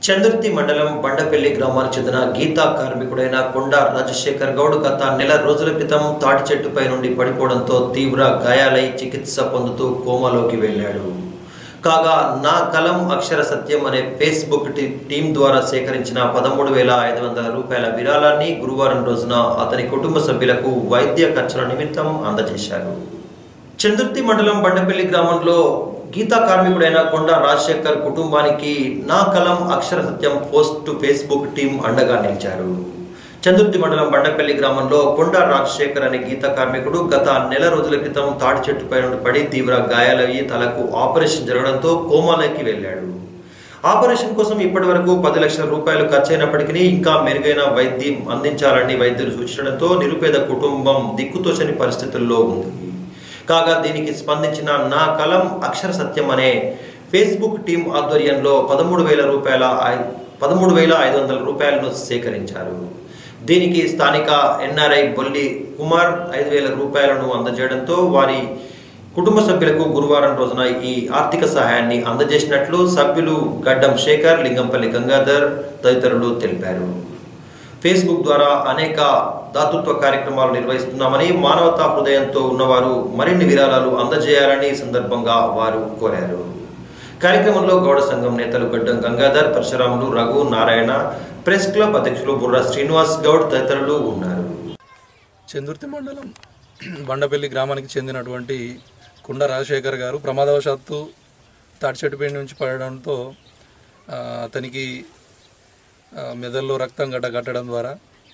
చందుర్తి మండలం బండపల్లి గ్రామానికి చెందిన గీతా కార్మికుడైన కొండ రాజశేఖర్ గౌడ్ గత నెల రోజుల క్రితం తాటి చెట్టుపై నుండి పడిపోవడంతో తీవ్ర గాయాలై చికిత్స పొందుతూ కోమాలోకి వెళ్ళాడు కాగా నా కలం అక్షర సత్యం అనే ఫేస్బుక్ టీ- టీం ద్వారా సేకరించిన పదమూడు వేల ఐదు వందల రూపాయల విరాళాన్ని గురువారం రోజున అతని కుటుంబ సభ్యులకు వైద్య ఖర్చుల నిమిత్తం అందజేశారు చందుర్తి మండలం బండపల్లి గ్రామంలో గీతా కార్మికుడైన కొండ రాజశేఖర్ కుటుంబానికి నా కలం అక్షర సత్యం పోస్ట్ ఫేస్బుక్ టీం అండగా నిలిచారు చందుర్తి మండలం బండపల్లి గ్రామంలో కొండ రాజశేఖర్ అనే గీత కార్మికుడు గత నెల రోజుల క్రితం తాటి చెట్టుపై నుండి పడి తీవ్ర గాయాలయ్యి తలకు ఆపరేషన్ జరగడంతో కోమాలోకి వెళ్ళాడు ఆపరేషన్ కోసం ఇప్పటి వరకు పది లక్షల రూపాయలు ఖర్చయినప్పటికీ ఇంకా మెరుగైన వైద్యం అందించాలని వైద్యులు సూచించడంతో నిరుపేద కుటుంబం దిక్కుతోచని పరిస్థితుల్లో ఉంది కాగా దీనికి స్పందించిన నా కలం అక్షర సత్యం అనే ఫేస్బుక్ టీం ఆధ్వర్యంలో పదమూడు వేల రూపాయల ఐ- పదమూడు వేల ఐదు వందల రూపాయలను సేకరించారు దీనికి స్థానిక ఎన్ఆర్ఐ బొల్లి కుమార్ ఐదు వేల రూపాయలను అందజేయడంతో వారి కుటుంబ సభ్యులకు గురువారం రోజున ఈ ఆర్థిక సహాయాన్ని అందజేసినట్లు సభ్యులు గడ్డం శేఖర్ లింగంపల్లి గంగాధర్ తదితరులు తెలిపారు ఫేస్బుక్ ద్వారా అనేక దాతృత్వ కార్యక్రమాలు నిర్వహిస్తున్నామని మానవతా హృదయంతో ఉన్నవారు మరిన్ని విరాళాలు అందజేయాలని ఈ సందర్భంగా వారు కోరారు కార్యక్రమంలో గౌడ సంఘం నేతలు గడ్డం గంగాధర్ పరశురాములు రఘు నారాయణ ప్రెస్ క్లబ్ అధ్యక్షులు బుర్రా శ్రీనివాస్ గౌడ్ తదితరులు ఉన్నారు చందుర్తి మండలం బండపల్లి గ్రామానికి చెందినటువంటి కుండ రాజశేఖర్ గారు ప్రమాదవశాత్తు తాటిచెట్టుపేట నుంచి పడడంతో ఆ, అతనికి ఆ, మెదడులో రక్తం గడ్డ కట్టడం ద్వారా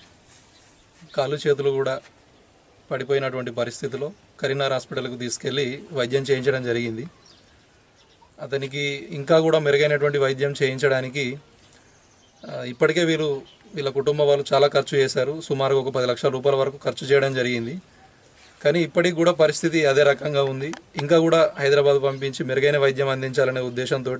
కాళ్ళు చేతులు కూడా పడిపోయినటువంటి పరిస్థితిలో కరీంనగర్ హాస్పిటల్కు తీసుకెళ్ళి వైద్యం చేయించడం జరిగింది అతనికి ఇంకా కూడా మెరుగైనటువంటి వైద్యం చేయించడానికి ఆ, ఇప్పటికే వీరు వీళ్ళ కుటుంబ వాళ్ళు చాలా ఖర్చు చేశారు సుమారుగా ఒక పది లక్షల రూపాయల వరకు ఖర్చు చేయడం జరిగింది కానీ ఇప్పటికి కూడా పరిస్థితి అదే రకంగా ఉంది ఇంకా కూడా హైదరాబాద్ పంపించి మెరుగైన వైద్యం అందించాలనే ఉద్దేశంతో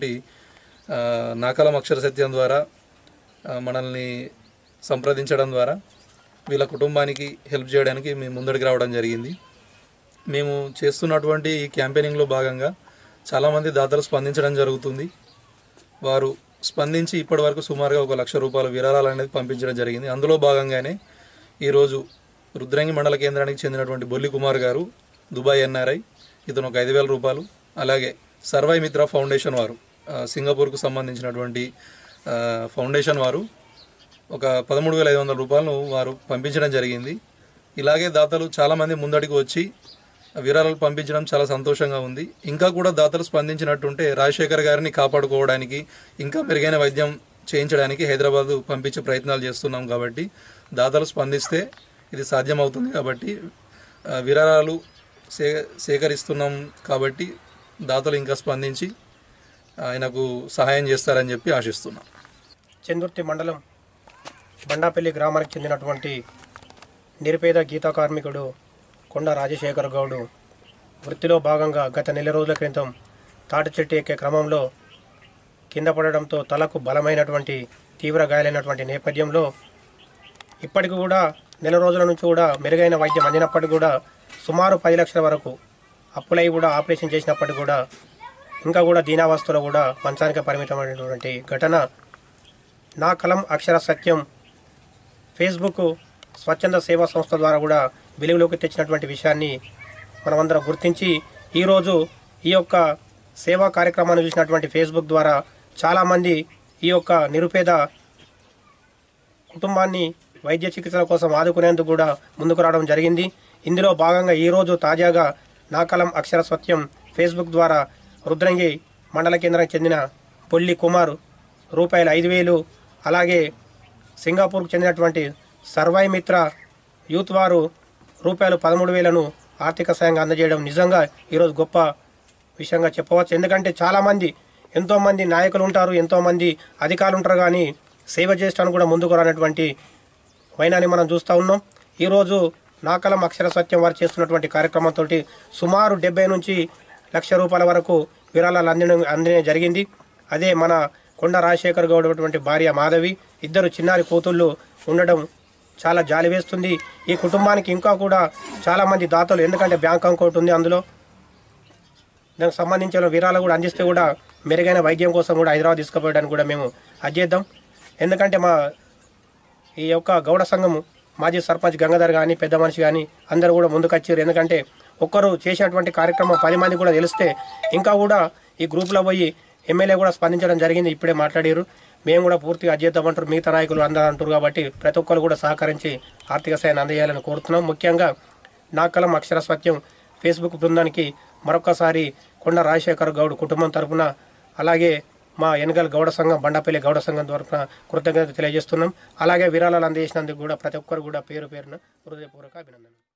నాకలం అక్షర సత్యం ద్వారా ఆ, మనల్ని సంప్రదించడం ద్వారా వీళ్ళ కుటుంబానికి హెల్ప్ చేయడానికి మేము ముందడికి రావడం జరిగింది మేము చేస్తున్నటువంటి ఈ క్యాంపెయినింగ్లో భాగంగా చాలామంది దాతలు స్పందించడం జరుగుతుంది వారు స్పందించి ఇప్పటివరకు సుమారుగా ఒక లక్ష రూపాయల విరాళాలు అనేది పంపించడం జరిగింది అందులో భాగంగానే ఈరోజు రుద్రంగి మండల కేంద్రానికి చెందినటువంటి బొల్లి కుమార్ గారు దుబాయ్ ఎన్ఆర్ఐ ఇతను ఒక ఐదు వేల రూపాయలు అలాగే సర్వై మిత్ర ఫౌండేషన్ వారు ఆ, సింగపూర్కు సంబంధించినటువంటి ఆ, ఫౌండేషన్ వారు ఒక పదమూడు వేల ఐదు వందల రూపాయలను వారు పంపించడం జరిగింది ఇలాగే దాతలు చాలామంది ముందడికి వచ్చి విరాళాలు పంపించడం చాలా సంతోషంగా ఉంది ఇంకా కూడా దాతలు స్పందించినట్టుంటే రాజశేఖర్ గారిని కాపాడుకోవడానికి ఇంకా మెరుగైన వైద్యం చేయించడానికి హైదరాబాద్ పంపించే ప్రయత్నాలు చేస్తున్నాం కాబట్టి దాతలు స్పందిస్తే ఇది సాధ్యమవుతుంది కాబట్టి ఆ, విరాళాలు సే సేకరిస్తున్నాం కాబట్టి దాతలు ఇంకా స్పందించి ఆయనకు సహాయం చేస్తారని చెప్పి ఆశిస్తున్నాం చందుర్తి మండలం బండాపల్లి గ్రామానికి చెందినటువంటి నిరుపేద గీతా కార్మికుడు కొండ రాజశేఖర్ గౌడు వృత్తిలో భాగంగా గత నెల రోజుల క్రితం తాటి చెట్టు ఎక్కే క్రమంలో కింద పడడంతో తలకు బలమైనటువంటి తీవ్ర గాయాలైనటువంటి నేపథ్యంలో ఇప్పటికి కూడా నెల రోజుల నుంచి కూడా మెరుగైన వైద్యం అందినప్పటికీ కూడా సుమారు పది లక్షల వరకు అప్పులై కూడా ఆపరేషన్ చేసినప్పటికీ కూడా ఇంకా కూడా దీనావస్థలో కూడా మంచానికి పరిమితమైనటువంటి ఘటన నా కలం అక్షర సత్యం ఫేస్బుక్ స్వచ్ఛంద సేవా సంస్థ ద్వారా కూడా వెలుగులోకి తెచ్చినటువంటి విషయాన్ని మనమందరం గుర్తించి ఈరోజు ఈ యొక్క సేవా కార్యక్రమాన్ని చూసినటువంటి ఫేస్బుక్ ద్వారా చాలామంది ఈ యొక్క నిరుపేద కుటుంబాన్ని వైద్య చికిత్సల కోసం ఆదుకునేందుకు కూడా ముందుకు రావడం జరిగింది ఇందులో భాగంగా ఈరోజు తాజాగా నాకలం అక్షర సత్యం ఫేస్బుక్ ద్వారా రుద్రంగి మండల కేంద్రానికి చెందిన పొల్లి కుమార్ రూపాయలు ఐదు వేలు అలాగే సింగపూర్కు చెందినటువంటి సర్వై మిత్ర యూత్ వారు రూపాయలు పదమూడు వేలను ఆర్థిక సాయంగా అందజేయడం నిజంగా ఈరోజు గొప్ప విషయంగా చెప్పవచ్చు ఎందుకంటే చాలామంది ఎంతోమంది నాయకులు ఉంటారు ఎంతోమంది అధికారులు ఉంటారు కానీ సేవ చేయడానికి కూడా ముందుకు రానటువంటి వైనాన్ని మనం చూస్తూ ఉన్నాం ఈరోజు నాకలం అక్షర సత్యం వారు చేస్తున్నటువంటి కార్యక్రమంతో సుమారు డెబ్బై నుంచి లక్ష రూపాయల వరకు విరాళాలు అందడం అందడం జరిగింది అదే మన కొండ రాజశేఖర్ గౌడ్ అటువంటి భార్య మాధవి ఇద్దరు చిన్నారి కూతుళ్ళు ఉండడం చాలా జాలి వేస్తుంది ఈ కుటుంబానికి ఇంకా కూడా చాలామంది దాతలు ఎందుకంటే బ్యాంక్ అకౌంట్ ఉంది అందులో దానికి సంబంధించిన విరాళాలు కూడా అందిస్తే కూడా మెరుగైన వైద్యం కోసం కూడా హైదరాబాద్ తీసుకుపోయడానికి కూడా మేము అది చేద్దాం ఎందుకంటే మా ఈ యొక్క గౌడ సంఘము మాజీ సర్పంచ్ గంగాధర్ కానీ పెద్ద మనిషి కానీ అందరూ కూడా ముందుకొచ్చారు ఎందుకంటే ఒక్కరు చేసేటువంటి కార్యక్రమం పది మంది కూడా తెలిస్తే ఇంకా కూడా ఈ గ్రూప్లో పోయి ఎమ్మెల్యే కూడా స్పందించడం జరిగింది ఇప్పుడే మాట్లాడారు మేము కూడా పూర్తిగా అధ్యయమంటారు మిగతా నాయకులు అందరూ అంటారు కాబట్టి ప్రతి ఒక్కరు కూడా సహకరించి ఆర్థిక సాయాన్ని అందజేయాలని కోరుతున్నాం ముఖ్యంగా నాకలం అక్షర సత్యం ఫేస్బుక్ బృందానికి మరొకసారి కొండ రాజశేఖర్ గౌడ్ కుటుంబం తరపున అలాగే మా ఎనగల్ గౌడ సంఘం బండపల్లి గౌడ సంఘం తరపున కృతజ్ఞత తెలియజేస్తున్నాం అలాగే విరాళాలు అందజేసినందుకు కూడా ప్రతి ఒక్కరు కూడా పేరు పేరున హృదయపూర్వక అభినందనలు